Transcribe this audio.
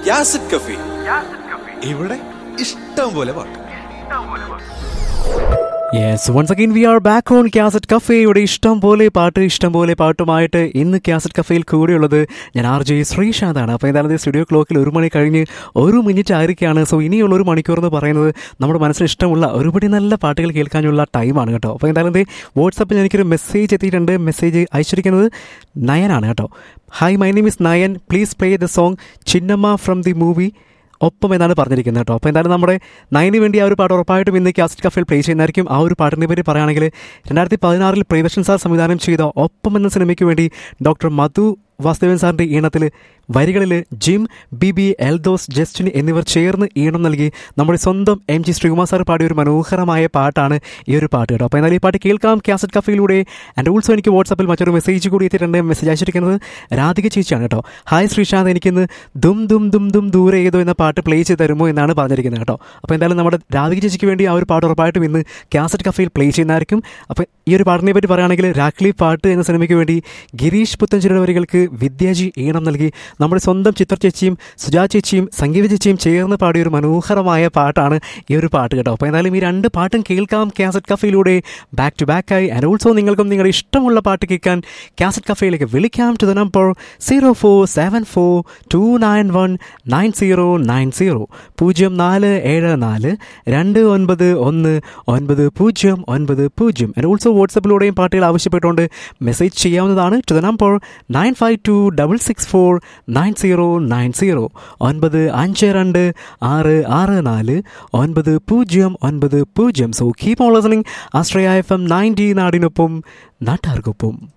യാസിഡ് കഫി ഇവിടെ ഇഷ്ടം പോലെ പാട്ട് yes once again we are back on cassette കഫേയുടെ ഇഷ്ടം പോലെ പാട്ട് ഇഷ്ടം പോലെ പാട്ടുമായിട്ട് ഇന്ന് ക്യാസറ്റ് കഫേയിൽ കൂടെയുള്ളത് ഞാൻ ആർ ജെ ശ്രീശാന്താണ് അപ്പോൾ എന്തായാലും സ്റ്റുഡിയോ ക്ലോക്കിൽ ഒരു മണി കഴിഞ്ഞ് ഒരു മിനിറ്റ് ആയിരിക്കുകയാണ് സോ ഇനിയുള്ള ഒരു മണിക്കൂർ എന്ന് പറയുന്നത് നമ്മുടെ മനസ്സിന് ഇഷ്ടമുള്ള ഒരുപടി നല്ല പാട്ടുകൾ കേൾക്കാനുള്ള ടൈമാണ് കേട്ടോ അപ്പോൾ എന്തായാലും ദേ വാട്സപ്പിൽ എനിക്കൊരു മെസ്സേജ് എത്തിയിട്ടുണ്ട് മെസ്സേജ് അയച്ചിരിക്കുന്നത് നയനാണ് കേട്ടോ hi my name is Nayan please play the song Chinnamma from the movie Oppam എന്നാണ് പറഞ്ഞിരിക്കുന്നത് കേട്ടോ അപ്പോൾ എന്തായാലും നമ്മുടെ നയന് വേണ്ടി ആ ഒരു പാട്ട് ഉറപ്പായിട്ടും ഇന്ന് കാസറ്റ് കഫേൽ പ്ലേ ചെയ്യുന്നതായിരിക്കും ആ ഒരു പാട്ടിനെ പറ്റി പറയുകയാണെങ്കിൽ രണ്ടായിരത്തി പതിനാറിൽ പ്രിയദർശൻ സാർ സംവിധാനം ചെയ്ത ഒപ്പം എന്ന സിനിമയ്ക്ക് വേണ്ടി ഡോക്ടർ മധു വാസുദേവൻ സാറിൻ്റെ ഈണത്തിൽ വരികളിൽ Jim B B Eldhose Justin എന്നിവർ ചേർന്ന് ഈണം നൽകി നമ്മുടെ സ്വന്തം എം ജി ശ്രീകുമാർ സാർ പാടിയ ഒരു മനോഹരമായ പാട്ടാണ് ഈ ഒരു പാട്ട് കേട്ടോ അപ്പോൾ എന്നാൽ ഈ പാട്ട് കേൾക്കാം കാസറ്റ് കഫയിലൂടെ ആൻഡ് ഓൾസോ എനിക്ക് വാട്സപ്പിൽ മറ്റൊരു മെസ്സേജ് കൂടി എത്തിയിട്ടുണ്ട് മെസ്സേജ് അയച്ചിരിക്കുന്നത് രാധിക ചേച്ചിയാണ് കേട്ടോ ഹായ് ശ്രീശാന്ത് എനിക്കിന്ന് ദും ദും ദും ദും ദൂരെ ഏതോ എന്ന പാട്ട് പ്ലേ ചെയ്ത് തരുമോ എന്നാണ് പറഞ്ഞിരിക്കുന്നത് കേട്ടോ അപ്പോൾ എന്തായാലും നമ്മുടെ രാധിക ചേച്ചിക്ക് വേണ്ടി ആ ഒരു പാട്ട് ഉറപ്പായിട്ടും ഇന്ന് കാസറ്റ് കഫയിൽ പ്ലേ ചെയ്യുന്നതായിരിക്കും അപ്പോൾ ഈ ഒരു പാട്ടിനെ പറ്റി പറയുകയാണെങ്കിൽ രാക്ലി പാട്ട് എന്ന സിനിമയ്ക്ക് വേണ്ടി ഗിരീഷ് പുത്തഞ്ചിരുടെ വരികൾക്ക് വിദ്യാജി ഈണം നൽകി നമ്മുടെ സ്വന്തം ചിത്ര ചേച്ചിയും സുജാ ചേച്ചിയും സംഗീത ചേച്ചിയും ചേർന്ന് പാടിയ ഒരു മനോഹരമായ പാട്ടാണ് ഈ ഒരു പാട്ട് കേട്ടോ അപ്പോൾ എന്തായാലും ഈ രണ്ട് പാട്ടും കേൾക്കാം കാസറ്റ് കഫയിലൂടെ ബാക്ക് ടു ബാക്ക് ആയി ആൻഡ് ഓൾസോ നിങ്ങൾക്കും നിങ്ങളുടെ ഇഷ്ടമുള്ള പാട്ട് കേൾക്കാൻ കാസറ്റ് കഫയിലേക്ക് വിളിക്കാം to the number zero four seven four two nine one nine zero nine zero പൂജ്യം നാല് ഏഴ് നാല് രണ്ട് ഒൻപത് ഒന്ന് ഒൻപത് പൂജ്യം ഒൻപത് പൂജ്യം ആൻഡ് ഓൾസോ വാട്സപ്പിലൂടെയും പാട്ടുകൾ ആവശ്യപ്പെട്ടുകൊണ്ട് മെസ്സേജ് ചെയ്യാവുന്നതാണ് to the number nine five two double six four nine zero nine zero ഒൻപത് അഞ്ച് രണ്ട് ആറ് ആറ് നാല് ഒൻപത് പൂജ്യം ഒൻപത് പൂജ്യം so keep on listening Ashraya F M ninety നാടിനൊപ്പം നാട്ടാർക്കൊപ്പം